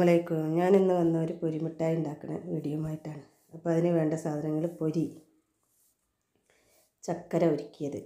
അസ്സാമലൈക്കും ഞാനിന്ന് വന്ന ഒരു പൊരിമിഠായി ഉണ്ടാക്കുന്ന വീഡിയോയുമായിട്ടാണ് അപ്പോൾ അതിന് വേണ്ട സാധനങ്ങൾ പൊരി ചക്കര ഒരുക്കിയത്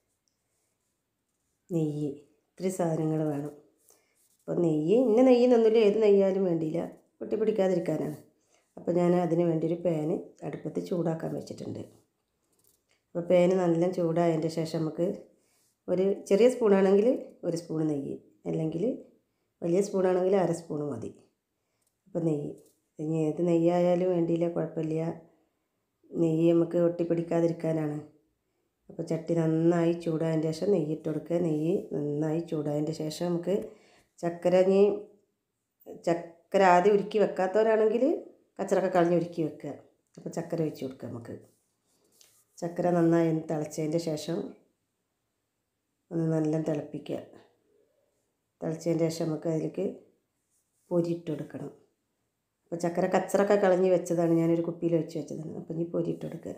നെയ്യ് ഇത്രയും സാധനങ്ങൾ വേണം അപ്പോൾ നെയ്യ് ഇന്ന നെയ്യെന്നൊന്നുമില്ല ഏത് നെയ്യാലും വേണ്ടിയില്ല പൊട്ടി പിടിക്കാതിരിക്കാനാണ് അപ്പോൾ ഞാൻ അതിന് വേണ്ടി ഒരു പാന് അടുപ്പത്ത് ചൂടാക്കാൻ വെച്ചിട്ടുണ്ട് അപ്പോൾ പാന് നല്ല ചൂടായതിൻ്റെ ശേഷം നമുക്ക് ഒരു ചെറിയ സ്പൂണാണെങ്കിൽ ഒരു സ്പൂൺ നെയ്യ് അല്ലെങ്കിൽ വലിയ സ്പൂണാണെങ്കിൽ അര സ്പൂൺ മതി അപ്പോൾ നെയ്യ് ഇനി ഏത് നെയ്യായാലും വേണ്ടിയില്ല കുഴപ്പമില്ല നെയ്യ് നമുക്ക് ഒട്ടിപ്പിടിക്കാതിരിക്കാനാണ് അപ്പോൾ ചട്ടി നന്നായി ചൂടായതിൻ്റെ ശേഷം നെയ്യ് ഇട്ട് കൊടുക്കുക നെയ്യ് നന്നായി ചൂടായതിൻ്റെ ശേഷം നമുക്ക് ചക്കര ഇനി ചക്കര ആദ്യം ഉരുക്കി വെക്കാത്തവരാണെങ്കിൽ കച്ചറൊക്കെ കളഞ്ഞ് ഉരുക്കി വെക്കുക അപ്പോൾ ചക്കര ഒഴിച്ച് കൊടുക്കുക നമുക്ക് ചക്കര നന്നായി ഒന്ന് തിളച്ചതിൻ്റെ ശേഷം ഒന്ന് നല്ല തിളപ്പിക്കുക തിളച്ചതിൻ്റെ ശേഷം നമുക്ക് അതിലേക്ക് പൊരി ഇട്ട് കൊടുക്കണം അപ്പോൾ ചക്കര കച്ചറൊക്കെ കളഞ്ഞ് വെച്ചതാണ് ഞാനൊരു കുപ്പിയിൽ വെച്ച് വെച്ചതാണ് അപ്പോൾ ഇനി പൊരി ഇട്ട് കൊടുക്കുക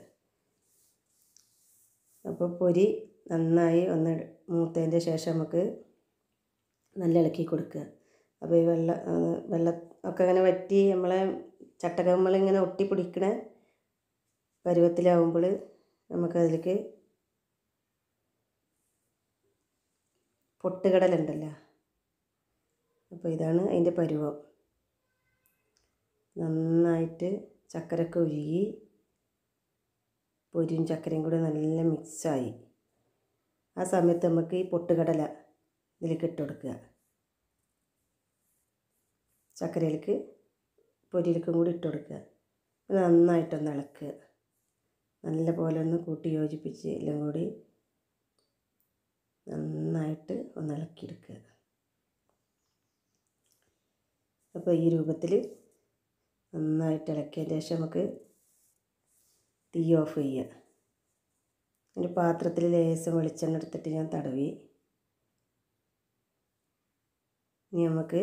അപ്പോൾ പൊരി നന്നായി ഒന്ന് മൂത്തതിൻ്റെ ശേഷം നമുക്ക് നല്ല ഇളക്കി കൊടുക്കുക അപ്പോൾ ഈ വെള്ളം വെള്ളം ഒക്കെ ഇങ്ങനെ വറ്റി നമ്മളെ ചട്ടകമ്മളിങ്ങനെ ഒട്ടിപ്പിടിക്കണ പരുവത്തിലാവുമ്പോൾ നമുക്കതിലേക്ക് പൊട്ടുകടലുണ്ടല്ലോ അപ്പോൾ ഇതാണ് അതിൻ്റെ പരുവം നന്നായിട്ട് ചക്കരക്ക് ഉരുകി പൊരിയും ചക്കരയും കൂടെ നല്ല മിക്സായി ആ സമയത്ത് നമുക്ക് ഈ പൊട്ടുകടല ഇതിലേക്ക് ഇട്ട് കൊടുക്കുക ചക്കരയിലേക്ക് പൊരിയിലേക്കും കൂടി ഇട്ട് കൊടുക്കുക നന്നായിട്ടൊന്ന് ഇളക്കുക നല്ല പോലെ ഒന്ന് കൂട്ടി യോജിപ്പിച്ച് എല്ലാം കൂടി നന്നായിട്ട് ഒന്ന് ഇളക്കിയെടുക്കുക അപ്പോൾ ഈ രൂപത്തിൽ നന്നായിട്ട് ഇളക്കിയതിന് ശേഷം നമുക്ക് തീ ഓഫ് ചെയ്യുക ഒരു പാത്രത്തിൽ ലേശം വെളിച്ചെണ്ണ എടുത്തിട്ട് ഞാൻ തടവി ഇനി നമുക്ക്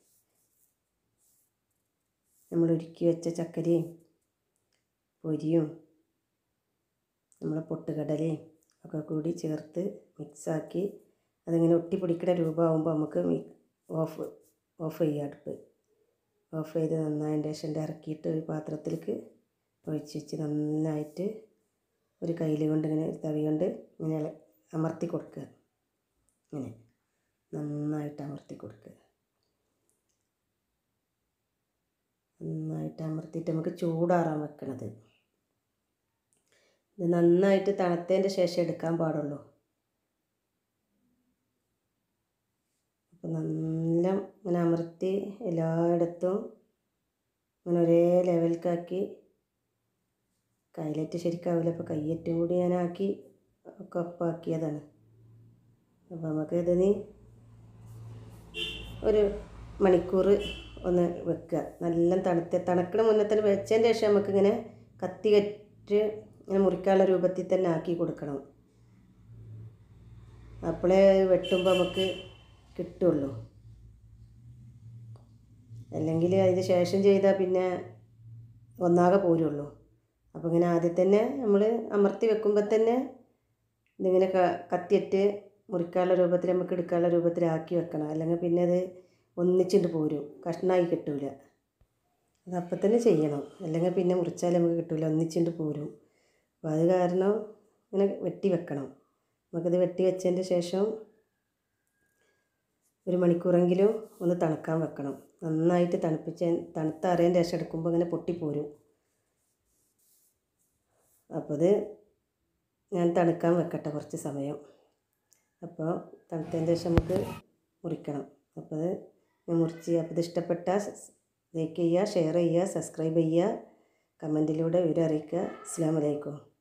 നമ്മൾ ഒരുക്കി വെച്ച ചക്കരയും പൊരിയും നമ്മളെ പൊട്ടുകടലയും ഒക്കെ കൂടി ചേർത്ത് മിക്സാക്കി അതിങ്ങനെ ഒട്ടിപ്പിടിക്കുന്ന രൂപമാകുമ്പോൾ നമുക്ക് ഓഫ് ഓഫ് ചെയ്യുക അടുപ്പ് ഓഫ് ചെയ്ത് നന്നായതിൻ്റെ ശേഷം ഇറക്കിയിട്ട് ഒരു പാത്രത്തിലേക്ക് ഒഴിച്ച് വെച്ച് നന്നായിട്ട് ഒരു കയ്യിൽ കൊണ്ട് ഇങ്ങനെ തവി കൊണ്ട് ഇങ്ങനെ അമർത്തി കൊടുക്കുക ഇങ്ങനെ നന്നായിട്ട് അമർത്തി കൊടുക്കുക നന്നായിട്ട് അമർത്തിയിട്ട് നമുക്ക് ചൂടാറാൻ വെക്കണത് ഇത് നന്നായിട്ട് തണുത്തതിൻ്റെ ശേഷം എടുക്കാൻ പാടുള്ളൂ അപ്പോൾ നല്ല ഇങ്ങനെ അമർത്തി എല്ലായിടത്തും ഇങ്ങനെ ഒരേ ലെവൽക്കാക്കി കയ്യിലേറ്റ് ശരിക്കാവില്ല അപ്പോൾ കയ്യേറ്റും കൂടി ഞാനാക്കി ഒക്കെ ഒപ്പാക്കിയതാണ് അപ്പോൾ നമുക്ക് ഇത് നീ ഒരു മണിക്കൂർ ഒന്ന് വെക്കുക നല്ല തണുത്ത തണുക്കണ മുന്നേ തന്നെ വെച്ചതിൻ്റെ ശേഷം നമുക്കിങ്ങനെ കത്തി കറ്റ് ഇങ്ങനെ മുറിക്കാനുള്ള രൂപത്തിൽ തന്നെ ആക്കി കൊടുക്കണം അപ്പോഴേ വെട്ടുമ്പോൾ നമുക്ക് കിട്ടുള്ളൂ അല്ലെങ്കിൽ അതിന് ശേഷം ചെയ്താൽ പിന്നെ ഒന്നാകെ പോരുള്ളൂ അപ്പോൾ ഇങ്ങനെ ആദ്യം തന്നെ നമ്മൾ അമർത്തി വെക്കുമ്പോൾ തന്നെ ഇതിങ്ങനെ ക കത്തിയിട്ട് മുറിക്കാനുള്ള രൂപത്തിൽ നമുക്ക് എടുക്കാനുള്ള രൂപത്തിലാക്കി വെക്കണം അല്ലെങ്കിൽ പിന്നെ അത് ഒന്നിച്ചിട്ട് പോരും കഷ്ണമായി കിട്ടൂല അത് അപ്പം തന്നെ ചെയ്യണം അല്ലെങ്കിൽ പിന്നെ മുറിച്ചാൽ നമുക്ക് കിട്ടൂല ഒന്നിച്ചിട്ട് പോരും അപ്പോൾ അത് കാരണം ഇങ്ങനെ വെട്ടി വെക്കണം നമുക്കത് വെട്ടി വെച്ചതിൻ്റെ ശേഷം ഒരു മണിക്കൂറെങ്കിലും ഒന്ന് തണുക്കാൻ വെക്കണം നന്നായിട്ട് തണുപ്പിച്ച് തണുത്ത അറിയതിൻ്റെ ശേഷം എടുക്കുമ്പോൾ ഇങ്ങനെ പൊട്ടിപ്പോരും അപ്പോൾ അത് ഞാൻ തണുക്കാൻ വെക്കട്ടെ കുറച്ച് സമയം അപ്പോൾ തണുത്തതിൻ്റെ ശേഷം നമുക്ക് മുറിക്കണം അപ്പോൾ അത് ഞാൻ മുറിച്ച് അപ്പോൾ ഇത് ഇഷ്ടപ്പെട്ടാൽ ലൈക്ക് ചെയ്യുക ഷെയർ ചെയ്യുക സബ്സ്ക്രൈബ് ചെയ്യുക കമൻറ്റിലൂടെ വിവരം അറിയിക്കുക അസ്സാം വലൈക്കും